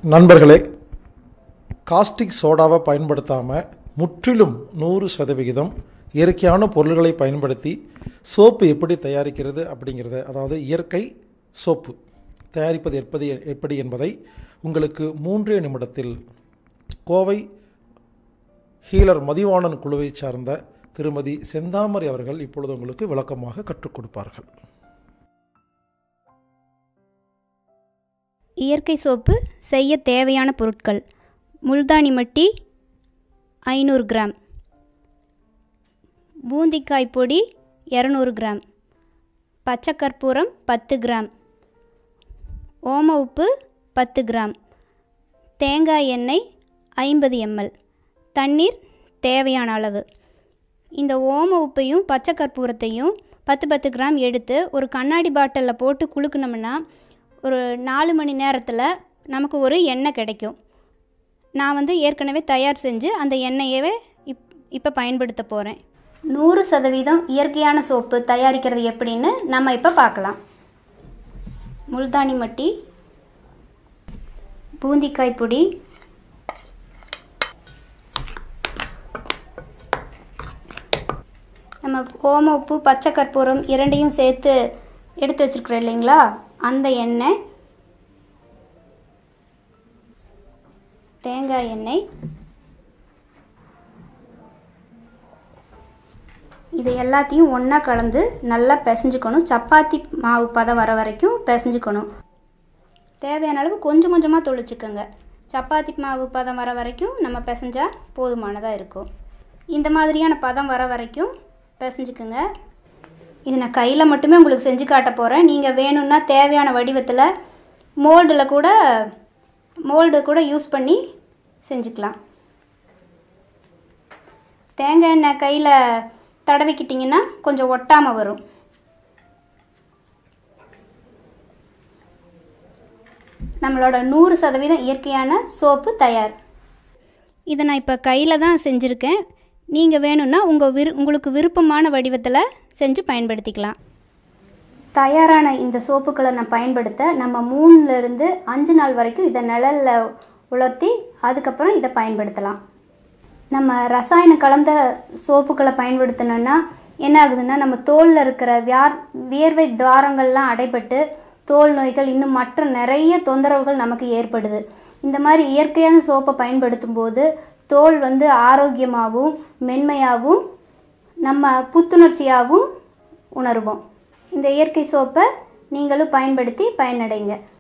நண்பர்களே காஸ்டிக் சோடாவை பயன்படுத்தாமல் முற்றிலும் நூறு சதவிகிதம் இயற்கையான பொருள்களை பயன்படுத்தி சோப்பு எப்படி தயாரிக்கிறது அப்படிங்கிறத அதாவது இயற்கை சோப்பு தயாரிப்பது எப்படி எப்படி என்பதை உங்களுக்கு மூன்றே நிமிடத்தில் கோவை ஹீலர் மதிவாணன் குழுவை சார்ந்த திருமதி செந்தாமரை அவர்கள் இப்பொழுது உங்களுக்கு விளக்கமாக கற்றுக் கொடுப்பார்கள் இயற்கை சோப்பு செய்ய தேவையான பொருட்கள் முல்தானி மட்டி ஐநூறு கிராம் பூந்திக்காய் பொடி இரநூறு கிராம் பச்சை கற்பூரம் பத்து கிராம் ஓம உப்பு பத்து கிராம் தேங்காய் எண்ணெய் ஐம்பது எம்எல் தண்ணீர் தேவையான அளவு இந்த ஓம உப்பையும் பச்சை கற்பூரத்தையும் பத்து பத்து கிராம் எடுத்து ஒரு கண்ணாடி பாட்டிலில் போட்டு குலுக்குனோம்னா ஒரு நாலு மணி நேரத்தில் நமக்கு ஒரு எண்ணெய் கிடைக்கும் நான் வந்து ஏற்கனவே தயார் செஞ்சு அந்த எண்ணெயவே இப் இப்போ பயன்படுத்த போகிறேன் நூறு சதவீதம் இயற்கையான சோப்பு தயாரிக்கிறது எப்படின்னு நம்ம இப்போ பார்க்கலாம் முல்தானி மட்டி பூந்திக்காய் பொடி நம்ம ஓம உப்பு பச்சை கற்பூரம் இரண்டையும் சேர்த்து எடுத்து வச்சுருக்குறோம் இல்லைங்களா அந்த எண்ணெய் தேங்காய் எண்ணெய் இது எல்லாத்தையும் ஒன்றா கலந்து நல்லா பிசைஞ்சுக்கணும் சப்பாத்தி மாவு பதம் வர வரைக்கும் பிசைஞ்சுக்கணும் தேவையான அளவு கொஞ்சம் கொஞ்சமாக தொளிச்சுக்கோங்க சப்பாத்தி மாவு பதம் வர வரைக்கும் நம்ம பிசைஞ்சா போதுமானதாக இருக்கும் இந்த மாதிரியான பதம் வர வரைக்கும் பிசைஞ்சுக்குங்க இது நான் கையில் மட்டுமே உங்களுக்கு செஞ்சு காட்ட போகிறேன் நீங்கள் வேணும்னா தேவையான வடிவத்தில் மோல்டில் கூட மோல்டு கூட யூஸ் பண்ணி செஞ்சுக்கலாம் தேங்காய் எண்ணெய் கையில் தடவிக்கிட்டிங்கன்னா கொஞ்சம் ஒட்டாமல் வரும் நம்மளோட நூறு சதவீதம் இயற்கையான சோப்பு தயார் இதை நான் இப்போ கையில் தான் செஞ்சுருக்கேன் நீங்கள் வேணும்னா உங்கள் விரு உங்களுக்கு விருப்பமான வடிவத்தில் செஞ்சு பயன்படுத்திக்கலாம் தயாரான இந்த சோப்புக்களை நான் பயன்படுத்த நம்ம மூணுலேருந்து அஞ்சு நாள் வரைக்கும் இதை நிழலில் உலர்த்தி அதுக்கப்புறம் இதை பயன்படுத்தலாம் நம்ம ரசாயனம் கலந்த சோப்புக்களை பயன்படுத்தினோன்னா என்ன ஆகுதுன்னா நம்ம தோலில் இருக்கிற வியார் வியர்வை துவாரங்கள்லாம் அடைபட்டு தோல் நோய்கள் இன்னும் மற்ற நிறைய தொந்தரவுகள் நமக்கு ஏற்படுது இந்த மாதிரி இயற்கையான சோப்பை பயன்படுத்தும் போது தோல் வந்து ஆரோக்கியமாகவும் மென்மையாகவும் நம்ம புத்துணர்ச்சியாகவும் உணர்வோம் இந்த இயற்கை சோப்பை நீங்களும் பயன்படுத்தி பயனடைங்க